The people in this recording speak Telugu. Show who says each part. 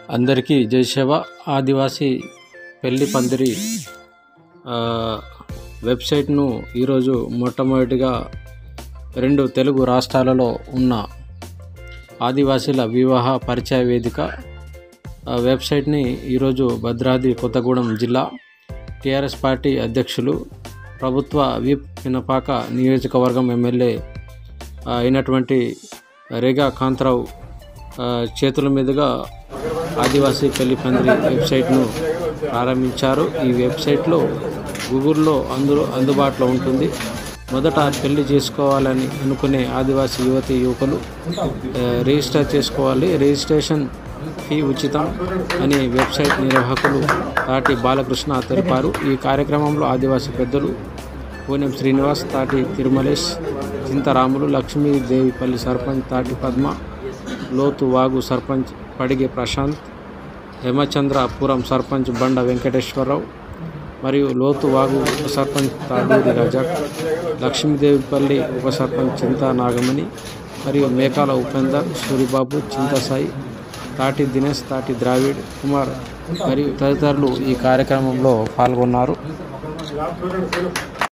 Speaker 1: అందరికీ జై శివ ఆదివాసీ పెళ్లి పందిరి ఆ, వెబ్సైట్ను ఈరోజు మొట్టమొదటిగా రెండు తెలుగు రాష్ట్రాలలో ఉన్న ఆదివాసీల వివాహ పరిచయ వేదిక ఆ వెబ్సైట్ని ఈరోజు భద్రాద్రి కొత్తగూడెం జిల్లా టీఆర్ఎస్ పార్టీ అధ్యక్షులు ప్రభుత్వ విప్ పినపాక నియోజకవర్గం ఎమ్మెల్యే ఆ, అయినటువంటి రేగా కాంతరావు ఆ, చేతుల మీదుగా ఆదివాసీ పెళ్లి పందిరి వెబ్సైట్ను ప్రారంభించారు ఈ వెబ్సైట్లో గూగుల్లో అందులో అందుబాటులో ఉంటుంది మొదట పెళ్లి చేసుకోవాలని అనుకునే ఆదివాసీ యువతి యువకులు ఆ, రిజిస్టర్ చేసుకోవాలి రిజిస్ట్రేషన్ ఫీ ఉచితం అని వెబ్సైట్ నిర్వాహకులు తాటి బాలకృష్ణ తెలిపారు ఈ కార్యక్రమంలో ఆదివాసీ పెద్దలు పూనెం శ్రీనివాస్ తాటి తిరుమలేష్ చింతరాములు లక్ష్మీదేవిపల్లి సర్పంచ్ తాటి పద్మ లోతు వాగు సర్పంచ్ పడిగే ప్రశాంత్ హేమచంద్రపురం సర్పంచ్ బండ వెంకటేశ్వరరావు మరియు లోతు వాగు ఉప సర్పంచ్ తాడూరి రజాక్ లక్ష్మీదేవిపల్లి ఉప సర్పంచ్ చింతా నాగమణి మరియు మేకాల ఉపేందర్ సూరిబాబు చింతసాయి తాటి దినేష్ తాటి ద్రావిడ్ కుమార్ మరియు తదితరులు ఈ కార్యక్రమంలో పాల్గొన్నారు